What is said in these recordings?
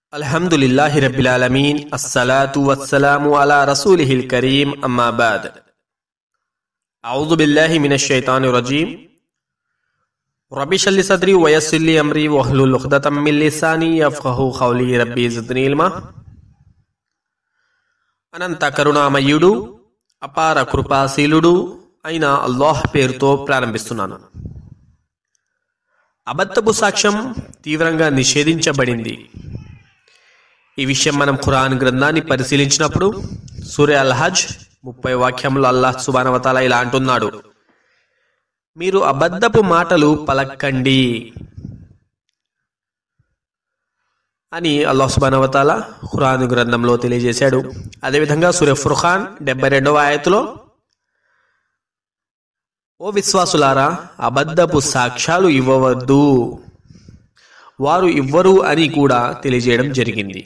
الحمد لله رب العالمين الصلاة والسلام على رسوله الكريم أما بعد أعوذ بالله من الشيطان الرجيم رب اشرح لي صدري ويسر لي أمري واحلل عقدة من لساني يفقهوا قولي ربي زدني علما అనంత కరుణామయుడు అపార కృపాశీలుడు అయిన అల్లాహ్ పేరుతో ప్రారంభిస్తున్నాను అబద్ధపు సాక్ష్యం తీవ్రంగా నిషేధించబడింది ఈ విషయం మనం ఖురాన్ గ్రంథాన్ని పరిశీలించినప్పుడు సూర్య అల్ హజ్ ముప్పై వాక్యంలో అల్లాహ్ సుబానవతాల ఇలా అంటున్నాడు మీరు అబద్ధపు మాటలు పలక్కండి అని అల్లాహ్ సుబానవతాల ఖురాన్ గ్రంథంలో తెలియజేశాడు అదేవిధంగా సూర్య ఫుర్ఖాన్ డెబ్బై రెండవ ఆయతులో ఓ విశ్వాసులారా అబద్ధపు సాక్ష్యాలు ఇవ్వవద్దు వారు ఇవ్వరు అని కూడా తెలియజేయడం జరిగింది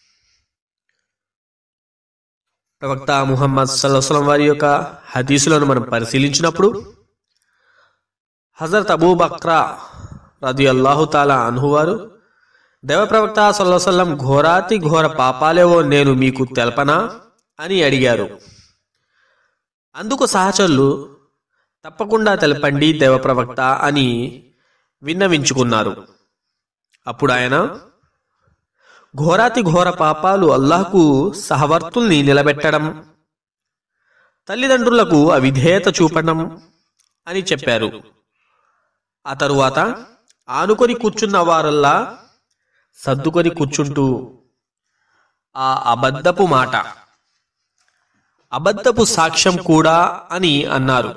ప్రవక్త ముహమ్మద్ సల్లాహం వారి యొక్క హదీసులను మనం పరిశీలించినప్పుడు హజరత్ అబూ బక్రా రది అల్లాహు తాలా అనువారు దేవ ప్రవక్త సల్లాహం ఘోరాతి ఘోర పాపాలేవో నేను మీకు తెలపనా అని అడిగారు అందుకు సహచరులు తప్పకుండా తెలపండి దేవ ప్రవక్త అని విన్నవించుకున్నారు అప్పుడు ఆయన ఘోరాతి ఘోర పాపాలు అల్లాహకు సహవర్తుల్ని నిలబెట్టడం తల్లిదండ్రులకు అవిధేయత చూపడం అని చెప్పారు ఆ తరువాత ఆనుకొని కూర్చున్న వారల్లా సర్దుకొని కూర్చుంటూ ఆ అబద్ధపు మాట అబద్ధపు సాక్ష్యం కూడా అని అన్నారు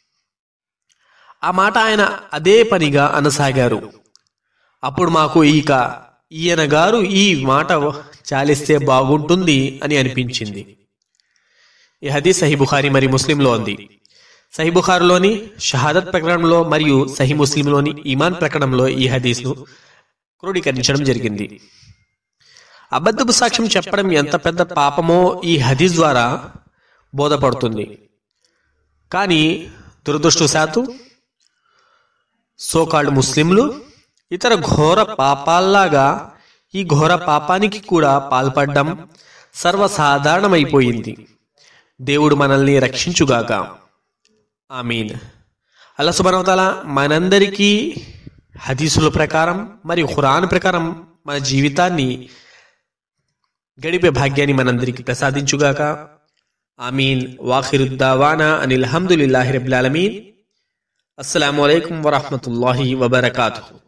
ఆ మాట ఆయన అదే పనిగా అనసాగారు అప్పుడు మాకు ఇక ఈయన గారు ఈ మాట చాలిస్తే బాగుంటుంది అని అనిపించింది ఈ హదీస్ సహీ బుఖారి మరి ముస్లింలో ఉంది సహీ బుఖారిలోని షహాదత్ ప్రకటనలో మరియు సహీ ముస్లింలోని ఇమాన్ ప్రకటనలో ఈ హదీస్ను క్రోడీకరించడం జరిగింది అబద్ధపు సాక్ష్యం చెప్పడం ఎంత పెద్ద పాపమో ఈ హదీస్ ద్వారా బోధపడుతుంది కానీ దురదృష్టవశాత్తు సోకాల్డ్ ముస్లింలు ఇతర ఘోర పాపాల్లాగా ఈ ఘోర పాపానికి కూడా పాల్పడ్డం సర్వసాధారణమైపోయింది దేవుడు మనల్ని రక్షించుగాక ఆమీన్ అల్లా సుబనవతాల మనందరికీ హదీసుల ప్రకారం మరియు ఖురాన్ ప్రకారం మన జీవితాన్ని గడిపే భాగ్యాన్ని మనందరికీ ప్రసాదించుగాక ఆమీన్ వాఖిరుద్దావానా అనిల్ హమ్దులిల్లాహి రబిల్ ఆలమీన్ అస్సలం అయికం వరహమతుల్లాహి వబర్కాతు